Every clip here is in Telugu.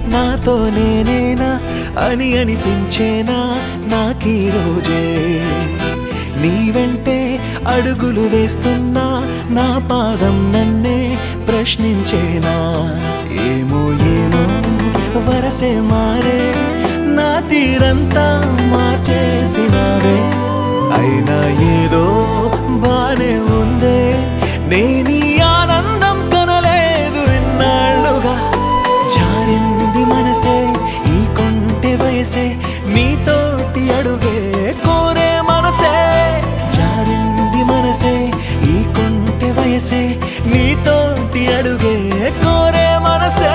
నాతో నేనేనా అని అనిపించేనా నాకీ రోజే నీ వెంటే అడుగులు వేస్తున్నా నా పాదం నన్నే ప్రశ్నించేనా ఏమో ఏమో వరసే మారే నా తీరంతా మార్చేసినావే అయినా ఏదో బానే ఉందే నేను ఈ ఆనందం కనలేదు ఎన్నాళ్ళుగా జారింది మనసే ఈ కొంటె వయసే నీతోటి అడుగే కోరే మనసే జారింది మనసే ఈ కొంటె వయసే నీతోటి అడుగే కోరే మనసే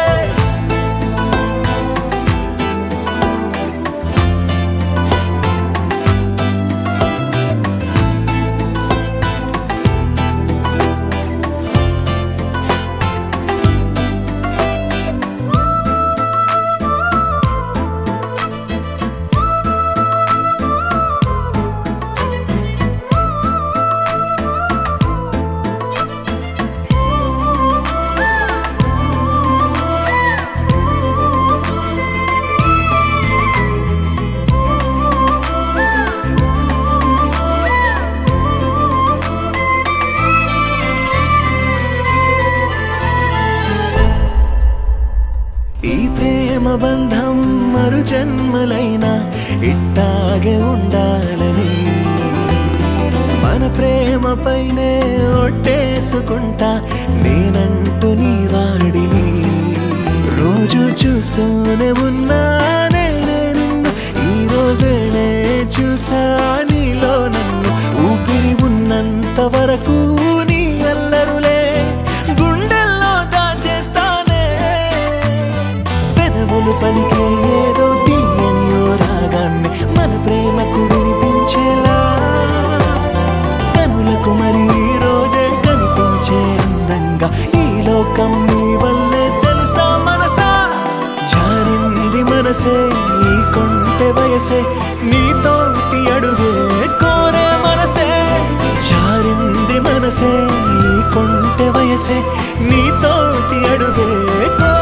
ఈ ప్రేమ బంధం మరు జన్మలైనా ఇట్టాగే ఉండాలని మన ప్రేమ పైనే ఒట్టేసుకుంటా నేనంటూ నీ వాడిని రోజు చూస్తూనే ఉన్నానే నిన్ను ఈ రోజేనే చూసా నీలో నన్ను ఊపిరి ఉన్నంత వరకు నీ అల్లరులే గుండెల్లో దాచేస్తానే పెదవులు పలికే ఏదో తీయని ఓ రాగాన్ని మన ప్రేమకు వినిపించేలా కనులకు మరి ఈ రోజే కనిపించే అందంగా ఈ లోకం నీ వల్లే తెలుసా మనసా జారింది మనసే ఈ కొంటె వయసే నీతోటి అడుగే కోరే మనసే జారింది మనసే ఈ కొంటె వయసే నీతోటి అడుగే కోరే